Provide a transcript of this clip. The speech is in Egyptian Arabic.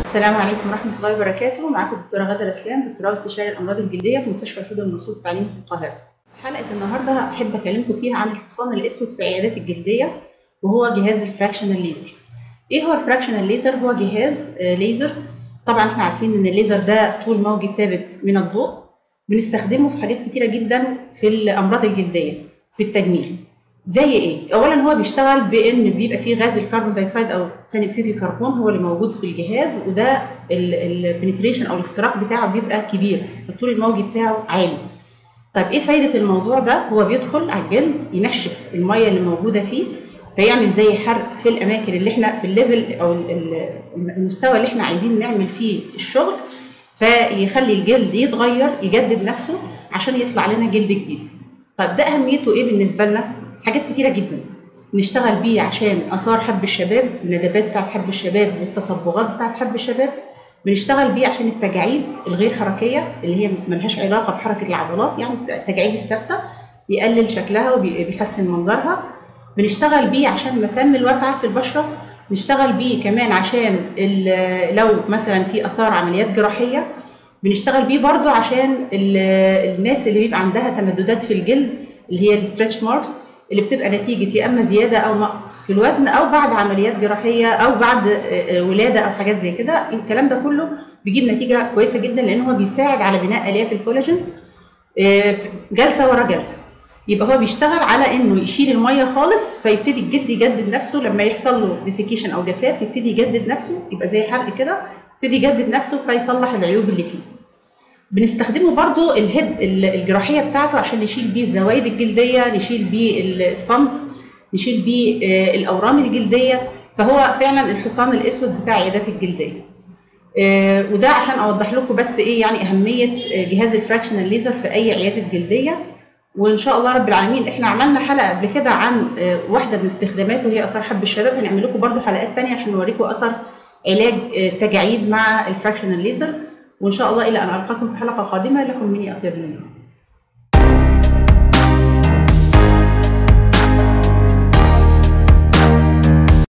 السلام عليكم ورحمة الله وبركاته معاكم الدكتورة غادة رسلان دكتوراه استشاري الأمراض الجلدية في مستشفى الحدود المنصور التعليمي في القاهرة. حلقة النهاردة أحب أكلمكم فيها عن الحصان الأسود في عيادات الجلدية وهو جهاز الفراكشنال ليزر. إيه هو الفراكشنال ليزر؟ هو جهاز آه، ليزر طبعا احنا عارفين إن الليزر ده طول موجي ثابت من الضوء بنستخدمه في حاجات كتيرة جدا في الأمراض الجلدية في التجميل. زي ايه؟ اولا هو بيشتغل بان بيبقى فيه غاز الكربون دايوكسيد او ثاني اكسيد الكربون هو اللي موجود في الجهاز وده البنتريشن او الاختراق بتاعه بيبقى كبير فالطول الموجي بتاعه عالي. طيب ايه فايده الموضوع ده؟ هو بيدخل على الجلد ينشف الميه اللي موجوده فيه فيعمل زي حرق في الاماكن اللي احنا في الليفل او ال- ال- المستوى اللي احنا عايزين نعمل فيه الشغل فيخلي الجلد يتغير يجدد نفسه عشان يطلع لنا جلد جديد. طيب ده اهميته ايه بالنسبه لنا؟ حاجات كتيره جدا نشتغل بيه عشان اثار حب الشباب الندبات بتاعت حب الشباب والتصبغات بتاعت حب الشباب بنشتغل بيه عشان التجاعيد الغير حركيه اللي هي ملهاش علاقه بحركه العضلات يعني التجاعيد الثابته بيقلل شكلها وبيحسن منظرها بنشتغل بيه عشان المسام الواسعه في البشره نشتغل بيه كمان عشان ال- لو مثلا في اثار عمليات جراحيه بنشتغل بيه برضو عشان ال- الناس اللي بيبقى عندها تمددات في الجلد اللي هي الستريتش ماركس اللي بتبقى نتيجة يا إما زيادة أو نقص في الوزن أو بعد عمليات جراحية أو بعد آه، آه، ولادة أو حاجات زي كده الكلام ده كله بيجيب نتيجة كويسة جدا لأن هو بيساعد على بناء ألياف الكولاجين آه، في جلسة ورا جلسة يبقى هو بيشتغل على انه يشيل الميه خالص فيبتدي الجلد يجدد نفسه لما يحصل له ديسيكيشن او جفاف يبتدي يجدد نفسه يبقى زي حرق كده يبتدي يجدد نفسه فيصلح العيوب اللي فيه بنستخدمه برضو الهيد ال- الجراحيه بتاعته عشان نشيل بيه الزوايد الجلديه نشيل بيه الصمت نشيل بيه آه، الاورام الجلديه فهو فعلا الحصان الاسود بتاع عيادات الجلديه آه، وده عشان اوضح لكم بس ايه يعني اهميه آه، جهاز الفراكشنال ليزر في اي عياده جلديه وان شاء الله رب العالمين احنا عملنا حلقه قبل كده عن آه، واحده من استخداماته وهي اثار حب الشباب هنعمل لكم برضو حلقات تانية عشان نوريكم اثر علاج آه، تجاعيد مع الفراكشنال ليزر وان شاء الله الى ان القاكم في حلقه قادمه لكم مني اطيب مني